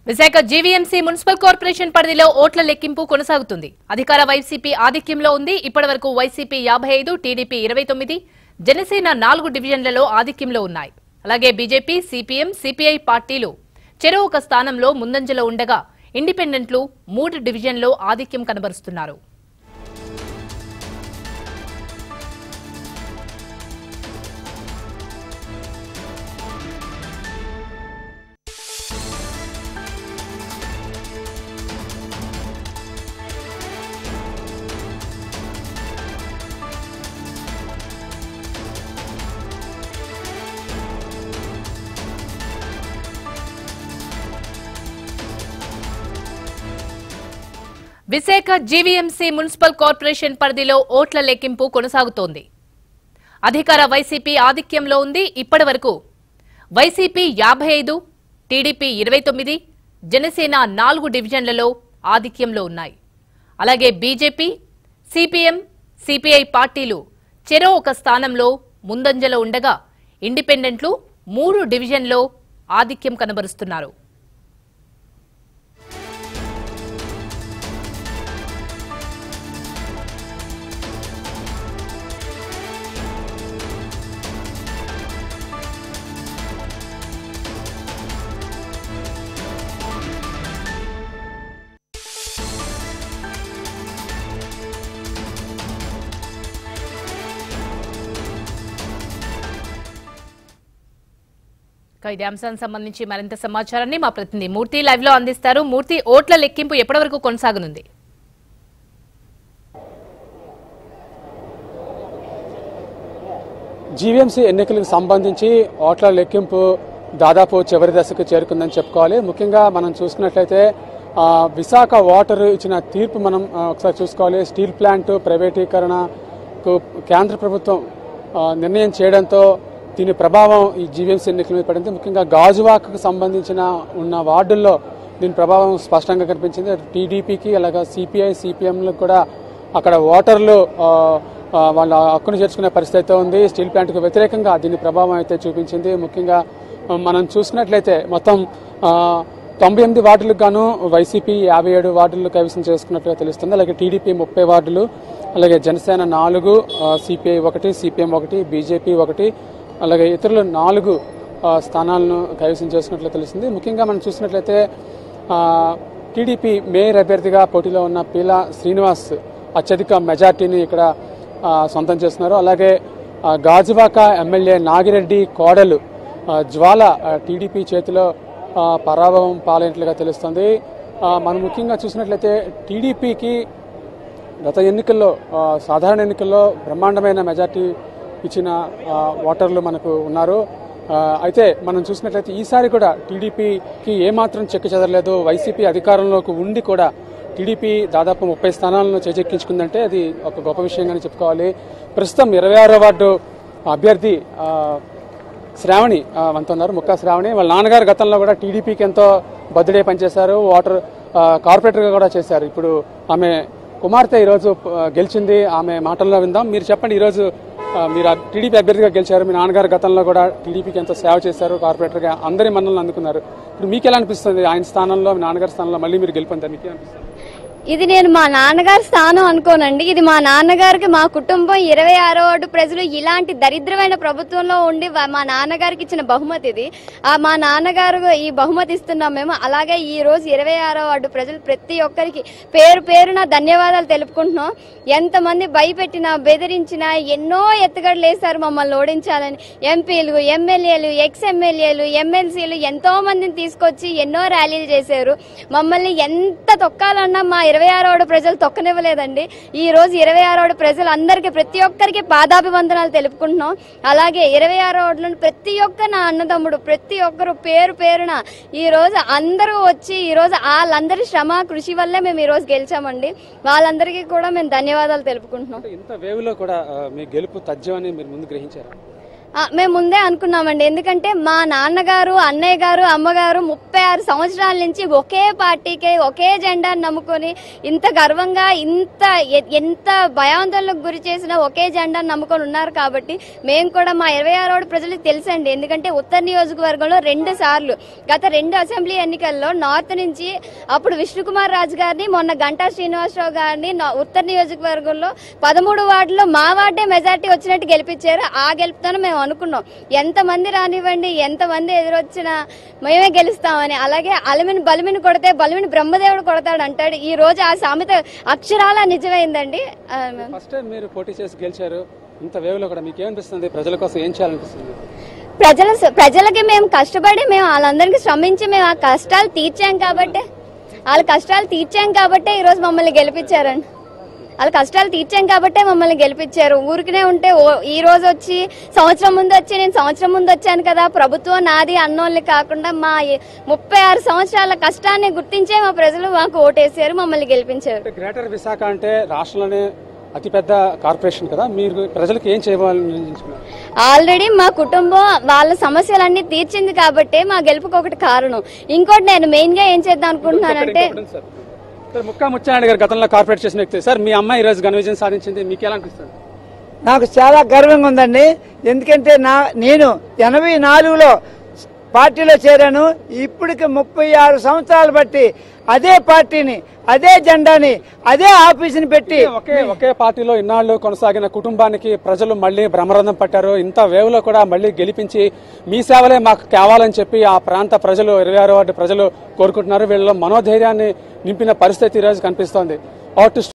Visakha GVMC municipal corporation పరిధిలో ఓట్ల లెక్కింపు కొనసాగుతుంది అధికార వైసీపీ ఆధిక్యంలో ఉంది ఇప్పటివరకు వైసీపీ యాభై ఐదు టీడీపీ ఇరవై తొమ్మిది జనసేన నాలుగు డివిజన్లలో ఆధిక్యంలో ఉన్నాయి అలాగే బీజేపీ సిపిఎం సిపిఐ పార్టీలు చెరో ఒక స్థానంలో ముందంజలో ఉండగా ఇండిపెండెంట్లు మూడు డివిజన్లో ఆధిక్యం కనబరుస్తున్నారు విశాఖ జీవీఎంసీ మున్సిపల్ కార్పొరేషన్ పరిధిలో ఓట్ల లెక్కింపు కొనసాగుతోంది అధికార వైసీపీ ఆధిక్యంలో ఉంది ఇప్పటి వరకు వైసీపీ యాభై ఐదు టీడీపీ ఇరవై తొమ్మిది జనసేన నాలుగు డివిజన్లలో ఆధిక్యంలో ఉన్నాయి అలాగే బీజేపీ సిపిఎం సిపిఐ పార్టీలు చెరో ఒక స్థానంలో ముందంజలో ఉండగా ఇండిపెండెంట్లు మూడు డివిజన్లో ఆధిక్యం కనబరుస్తున్నారు ఇక ఇదే అంశానికి సంబంధించి మరింత సమాచారాన్ని మా ప్రతినిధి మూర్తి లైవ్ లో అందిస్తారు మూర్తి ఓట్ల లెక్కింపు ఎప్పటి వరకు కొనసాగనుంది జీవీఎంసీ ఎన్నికలకు సంబంధించి ఓట్ల లెక్కింపు దాదాపు చివరి దశకు చేరుకుందని చెప్పుకోవాలి ముఖ్యంగా మనం చూసుకున్నట్లయితే ఆ, విశాఖ వాటర్ ఇచ్చిన తీర్పు మనం ఆ, ఒకసారి చూసుకోవాలి స్టీల్ ప్లాంట్ ప్రైవేటీకరణకు కేంద్ర ప్రభుత్వం ఆ, నిర్ణయం చేయడంతో దీని ప్రభావం ఈ జీవీఎంసీ ఎన్నికల మీద పడింది ముఖ్యంగా గాజువాకకు సంబంధించిన ఉన్న వార్డుల్లో దీని ప్రభావం స్పష్టంగా కనిపించింది టీడీపీకి అలాగే సిపిఐ సిపిఎంలకు కూడా అక్కడ ఓటర్లు ఆ, ఆ, వాళ్ళ హక్కును చేర్చుకునే పరిస్థితి అయితే ఉంది స్టీల్ ప్లాంట్కు వ్యతిరేకంగా దీని ప్రభావం అయితే చూపించింది ముఖ్యంగా ఆ, మనం చూసుకున్నట్లయితే మొత్తం ఆ, తొంభై ఎనిమిది వార్డులకు గాను వైసీపీ యాభై ఏడు వార్డులు కైవసం చేసుకున్నట్టుగా తెలుస్తుంది అలాగే టీడీపీ ముప్పై వార్డులు అలాగే జనసేన నాలుగు సిపిఐ ఒకటి సిపిఎం ఒకటి బీజేపీ ఒకటి అలాగే ఇతరులు నాలుగు ఆ, స్థానాలను కైవసం చేసుకున్నట్లు తెలుస్తుంది ముఖ్యంగా మనం చూసినట్లయితే ఆ, టీడీపీ మేయర్ అభ్యర్థిగా పోటీలో ఉన్న పీలా శ్రీనివాస్ అత్యధిక మెజార్టీని ఇక్కడ ఆ, సొంతం చేస్తున్నారు అలాగే ఆ, గాజువాక ఎమ్మెల్యే నాగిరెడ్డి కోడలు ఆ, జ్వాల ఆ, టీడీపీ చేతిలో ఆ, పరాభవం పాలైనట్లుగా తెలుస్తుంది ఆ, మనం ముఖ్యంగా చూసినట్లయితే టీడీపీకి గత ఎన్నికల్లో ఆ, సాధారణ ఎన్నికల్లో బ్రహ్మాండమైన మెజార్టీ ఇచ్చిన ఆ, ఓటర్లు మనకు ఉన్నారు ఆ, అయితే మనం చూసినట్లయితే ఈసారి కూడా టీడీపీకి ఏమాత్రం చెక్కు చెదరలేదు వైసీపీ అధికారంలోకి ఉండి కూడా టీడీపీ దాదాపు ముప్పై స్థానాలను చేజెక్కించుకుందంటే అది ఒక గొప్ప విషయంగానే చెప్పుకోవాలి ప్రస్తుతం ఇరవై ఆరో వార్డు అభ్యర్థి ఆ, శ్రావణి ఆ, మనతో ఉన్నారు ముక్కా శ్రావణి వాళ్ళ నాన్నగారు గతంలో కూడా టీడీపీకి ఎంతో బర్త్డే పనిచేశారు వాటర్ ఆ, కార్పొరేటర్గా కూడా చేశారు ఇప్పుడు ఆమె కుమార్తె ఈరోజు ఆ, గెలిచింది ఆమె మాటల్లో విందాం మీరు చెప్పండి ఈరోజు ఆ, మీరు ఆ టీడీపీ అభ్యర్థిగా గెలిచారు మీ నాన్నగారు గతంలో కూడా టీడీపీకి ఎంతో సేవ చేశారు కార్పొరేటర్గా అందరి మన్నలను అందుకున్నారు ఇప్పుడు మీకు ఎలా అనిపిస్తుంది ఆయన స్థానంలో మీ నాన్నగారి స్థానంలో మళ్ళీ మీరు గెలుపొందారు మీకు అనిపిస్తుంది ఇది నేను మా నాన్నగారి స్థానం అనుకోనండి ఇది మా నాన్నగారికి మా కుటుంబం ఇరవై ఆరో వార్డు ప్రజలు ఇలాంటి దరిద్రమైన ప్రభుత్వంలో ఉండి వా- మా నాన్నగారికి ఇచ్చిన బహుమతి ఇది ఆ మా నాన్నగారు ఈ బహుమతి ఇస్తున్నాం మేము అలాగే ఈ రోజు ఇరవై ఆరో వార్డు ప్రజలు ప్రతి ఒక్కరికి పేరు పేరున ధన్యవాదాలు తెలుపుకుంటున్నాం ఎంతమంది భయపెట్టినా బెదిరించినా ఎన్నో ఎత్తుగడలు వేశారు మమ్మల్ని ఓడించాలని ఎంపీలు ఎమ్మెల్యేలు ఎక్స్ ఎమ్మెల్యేలు ఎమ్మెల్సీలు ఎంతో మందిని తీసుకొచ్చి ఎన్నో ర్యాలీలు చేశారు మమ్మల్ని ఎంత తొక్కాలన్నా మా ఇరవై ఆరోడు ప్రజలు తొక్కనివ్వలేదండి ఈ రోజు ఇరవై ఆరోడు ప్రజలు అందరికీ ప్రతి ఒక్కరికి పాదాభివందనాలు తెలుపుకుంటున్నాం అలాగే ఇరవై ఆరోడులో ప్రతి ఒక్క నా అన్నదమ్ముడు ప్రతి ఒక్కరు పేరు పేరున ఈ రోజు అందరూ వచ్చి ఈ రోజు వాళ్ళందరి శ్రమ కృషి వల్లే మేము ఈ రోజు గెలిచామండి వాళ్ళందరికీ కూడా మేము ధన్యవాదాలు తెలుపుకుంటున్నాం ఇంత వేవ్లో కూడా ఆ, మీ గెలుపు తథ్యం అని మీరు ముందు గ్రహించారు ఆ, మేము ముందే అనుకున్నామండి ఎందుకంటే మా నాన్నగారు అన్నయ్య గారు అమ్మగారు ముప్పై ఆరు సంవత్సరాల నుంచి ఒకే పార్టీకే ఒకే జెండాను నమ్ముకొని ఇంత గర్వంగా ఇంత ఎ- ఎంత భయాందోళనకు గురి చేసిన ఒకే జెండాను నమ్ముకొని ఉన్నారు కాబట్టి మేము కూడా మా ఇరవై ఆరోడు ప్రజలకు తెలుసండి ఎందుకంటే ఉత్తర నియోజకవర్గంలో రెండు సార్లు గత రెండు అసెంబ్లీ ఎన్నికల్లో నార్త్ నుంచి అప్పుడు విష్ణుకుమార్ రాజు గారిని మొన్న గంటా శ్రీనివాసరావు గారిని నా- ఉత్తర నియోజకవర్గంలో పదమూడు వార్డులో మా వార్డే మెజార్టీ వచ్చినట్టు గెలిపించారు ఆ గెలుపుతోనే మేము అనుకున్నాం ఎంతమంది రానివ్వండి ఎంతమంది ఎదురొచ్చినా మేమే గెలుస్తామని అలాగే అలమిని బలిమిని కొడితే బలిమిని బ్రహ్మదేవుడు కొడతాడు అంటాడు ఈ రోజు ఆ సామెత అక్షరాల నిజమైందండి ఆ, ఫస్ట్ టైం మీరు పోటీ చేసి గెలిచారు ఇంత వేవ్లో కూడా మీకు ఏమనిపిస్తుంది ప్రజల కోసం ఏం చేయాలనిపిస్తుంది ప్రజల ప్రజలకి మేము కష్టపడి మేము వాళ్ళందరికీ శ్రమించి మేము ఆ కష్టాలు తీర్చాం కాబట్టి వాళ్ళ కష్టాలు తీర్చాం కాబట్టే ఈరోజు మమ్మల్ని గెలిపించారండి వాళ్ళ కష్టాలు తీర్చాం కాబట్టే మమ్మల్ని గెలిపించారు ఊరికనే ఉంటే ఓ- ఈ రోజు వచ్చి సంవత్సరం ముందు వచ్చి నేను సంవత్సరం ముందు వచ్చాను కదా ప్రభుత్వం నాది అన్నోళ్ళని కాకుండా మా ఈ ముప్పై ఆరు సంవత్సరాల కష్టాన్ని గుర్తించే మా ప్రజలు మాకు ఓటేసారు మమ్మల్ని గెలిపించారు అంటే గ్రేటర్ విశాఖ అంటే రాష్ట్రంలోనే అతిపెద్ద కార్పొరేషన్ కదా మీరు ప్రజలకు ఏం చేయాలని నిర్ణయించుకున్నారు ఆల్రెడీ మా కుటుంబం వాళ్ళ సమస్యలన్నీ తీర్చింది కాబట్టే మా గెలుపుకి ఒకటి కారణం ఇంకోటి నేను మెయిన్ గా ఏం చేద్దాం అనుకుంటున్నానంటే ఇంకొకటి సార్ సార్ ముక్కా ముత్యానాయుడు గారు గతంలో కార్పొరేట్ చేసిన వ్యక్తి సార్ మీ అమ్మాయి ఈ రోజు ఘన విజయం సాధించింది మీకు ఎలా అనిపిస్తుంది నాకు చాలా గర్వంగా ఉందండి ఎందుకంటే నా నేను ఎనభై నాలుగులో పార్టీలో చేరాను ఇప్పటికి ముప్పై ఆరు సంవత్సరాలు బట్టి అదే పార్టీని అదే జెండాని అదే ఆఫీసుని పెట్టి ఒకే ఒకే పార్టీలో ఇన్నాళ్లు కొనసాగిన కుటుంబానికి ప్రజలు మళ్ళీ బ్రహ్మరంధం పట్టారు ఇంత వేవ్లో కూడా మళ్ళీ గెలిపించి మీ సేవలే మాకు కావాలని చెప్పి ఆ ప్రాంత ప్రజలు ఇరవై ఆరో వార్డు ప్రజలు కోరుకుంటున్నారు వీళ్ళలో మనోధైర్యాన్ని నింపిన పరిస్థితి ఈ రోజు కనిపిస్తోంది అవుట్